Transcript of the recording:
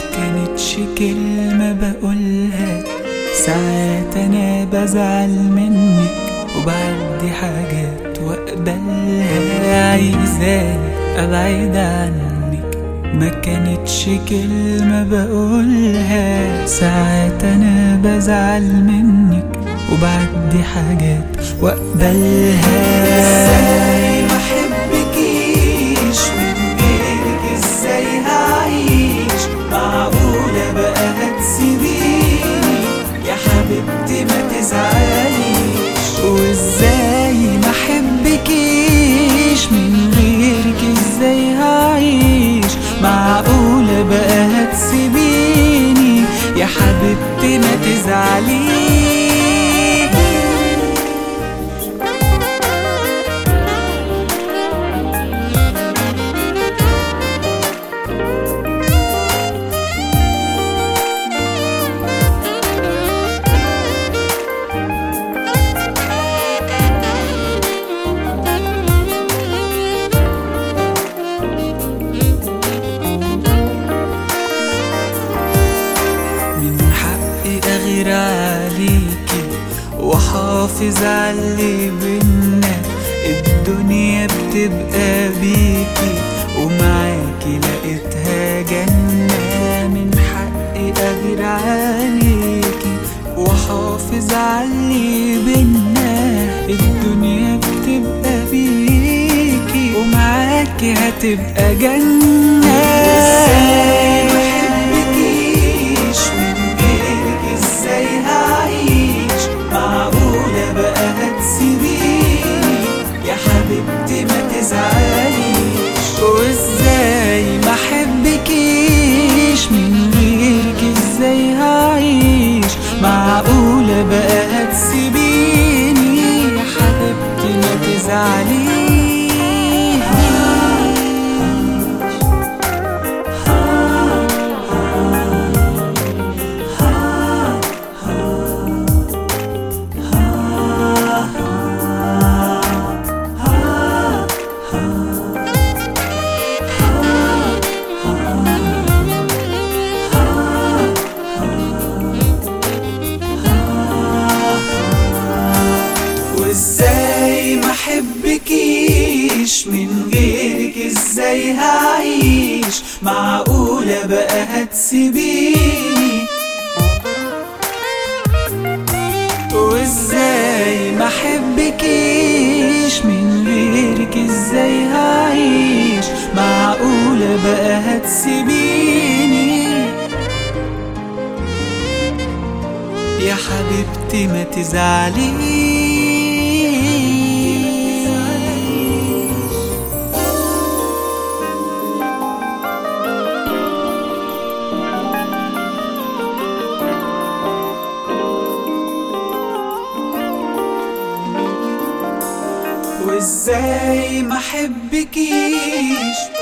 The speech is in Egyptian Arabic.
كانتش كلمة بقولها ساعات انا بزعل منك وبعدي حاجات واقبلها عايزاني ابعد عنك ما كانتش كلمة بقولها ساعات انا بزعل منك وبعدي حاجات واقبلها ازاي ما احبكيش من غيرك ازاي هعيش معقولة بقى هتسيبيني يا حبيبتي ما تزعليش وازاي ما احبكيش من غيرك ازاي هعيش معقولة بقى هتسيبيني يا حبيبتي ما تزعليش من حقي اغير عليكي واحافظ على اللي بينا الدنيا بتبقى بيكي ومعاكي لقيتها جنة من حقي اغير عليكي واحافظ على اللي بينا الدنيا بتبقى بيكي ومعاكي هتبقى جنة ازاي محبكيش من غيرك ازاي هعيش معقولة بقى هتسيبيني يا حبيبتي ما تزعليش وازاي ما احبكيش من غيرك ازاي هعيش معقولة بقى هتسيبيني يا حبيبتي ما تزعليش وازاي ما احبكيش من غيرك ازاي هعيش معقولة بقى هتسيبيني وازاي ما احبكيش من غيرك ازاي هعيش معقولة بقى هتسيبيني يا حبيبتي ما تزعليش وازاي ما احبكيش